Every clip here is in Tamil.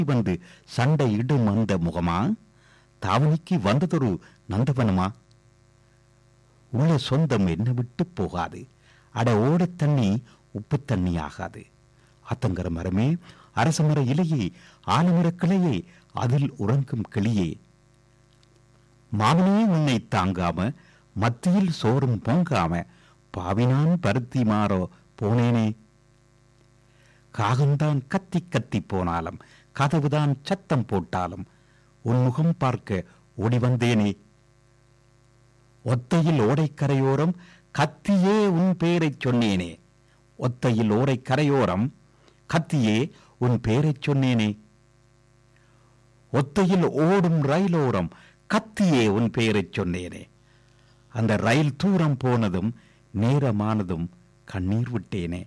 வந்து சண்டை இடும் அந்த முகமா தாவணிக்கு வந்ததொரு நந்தவனமா உள்ள சொந்தம் என்ன விட்டு போகாது அட ஓடத் தண்ணி உப்பு தண்ணி ஆகாது அத்தங்கர மரமே அரசமர இலையே ஆலமர கிளையே அதில் உறங்கும் கிளியே மாமனே உன்னை தாங்காம மத்தியில் சோறும் பொங்காம பாவினான் பருத்தி மாறோ போனேனே காகம்தான் கத்தி கத்தி போனாலும் கதவுதான் சத்தம் போட்டாலும் உன் முகம் பார்க்க ஓடி வந்தேனே ஒத்தையில் ஓடைக்கரையோரம் கத்தியே உன் பெயரைச் சொன்னேனே ஒத்தையில் ஓடைக்கரையோரம் கத்தியே உன் பெயரைச் சொன்னேனே ஒத்தையில் ஓடும் ரயிலோரம் கத்தியே உன் பெயரைச் சொன்னேனே அந்த ரயில் தூரம் போனதும் நேரமானதும் கண்ணீர் விட்டேனே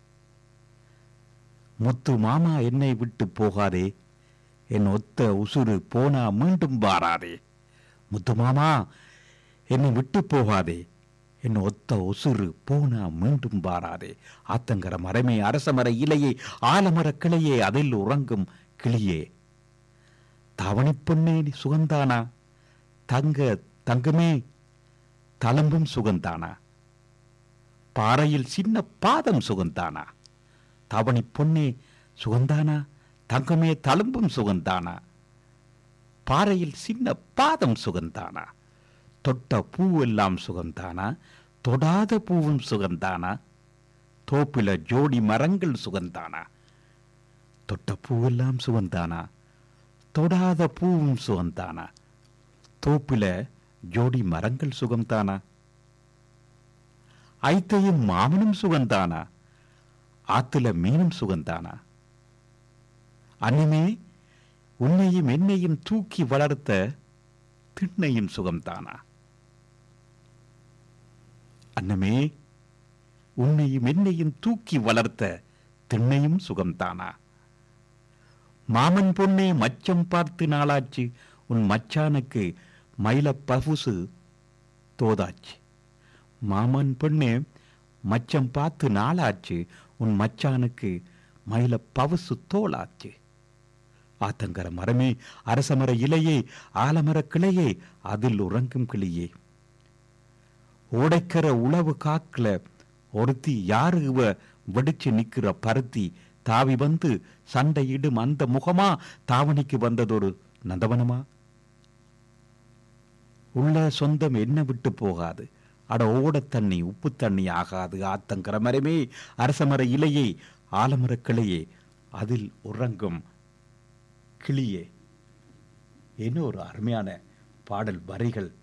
முத்து மாமா என்னை விட்டு போகாதே என் ஒத்த உசுறு போனா மீண்டும் வாராதே முத்து மாமா என்னை விட்டு போகாதே என் ஒத்த உசுறு போனா மீண்டும் வாராதே ஆத்தங்கர மரமே அரசமர இலையே ஆலமர கிளையே அதில் உறங்கும் கிளியே தவணிப் பொன்னே நீ சுகந்தானா தங்க தங்கமே தளம்பும் சுகந்தானா பாறையில் சின்ன பாதம் சுகந்தானா தவணி பொன்னே சுகந்தானா தங்கமே தழும்பும் சுகந்தானா பாறையில் சின்ன பாதம் சுகந்தானா தொட்ட பூவெல்லாம் சுகந்தானா தொடாத பூவும் சுகந்தானா தோப்பில ஜோடி மரங்கள் சுகந்தானா தொட்ட பூவெல்லாம் சுகந்தானா தொடாத பூவும் சுகந்தானா தோப்பில ஜோடி மரங்கள் சுகம்தானா ஐத்தையும் மாமனும் சுகந்தானா ஆத்துல மீனும் சுகந்தானா அன்னிமே உன்னையும் என்னையும் தூக்கி வளர்த்த திண்ணையும் சுகம்தானா அன்னமே உன்னையும் என்னையும் தூக்கி வளர்த்த திண்ணையும் சுகம்தானா மாமன் பொண்ணே மச்சம் பார்த்து நாளாச்சு உன் மச்சானுக்கு மயில பவுசு தோதாச்சு மாமன் பொண்ணே மச்சம் பார்த்து நாளாச்சு உன் மச்சானுக்கு மயில பவுசு தோளாச்சு ஆத்தங்கர மரமே அரசமர இலையே ஆலமர கிளையே அதில் உறங்கும் கிளியே ஓடைக்கர உளவு காக்கல ஒருத்தி யாரு இவ வெடிச்சு நிக்கிற பருத்தி தாவி வந்து சண்டையிடும் அந்த முகமா தாவணிக்கு வந்ததொரு நந்தவனமா உள்ள சொந்தம் என்ன விட்டு போகாது அட ஓடத் தண்ணி உப்பு தண்ணி ஆகாது ஆத்தங்கர மரமே அரசமர இலையே ஆலமர கிளையே அதில் உறங்கும் கிளியே என்ன ஒரு அருமையான பாடல் வரிகள்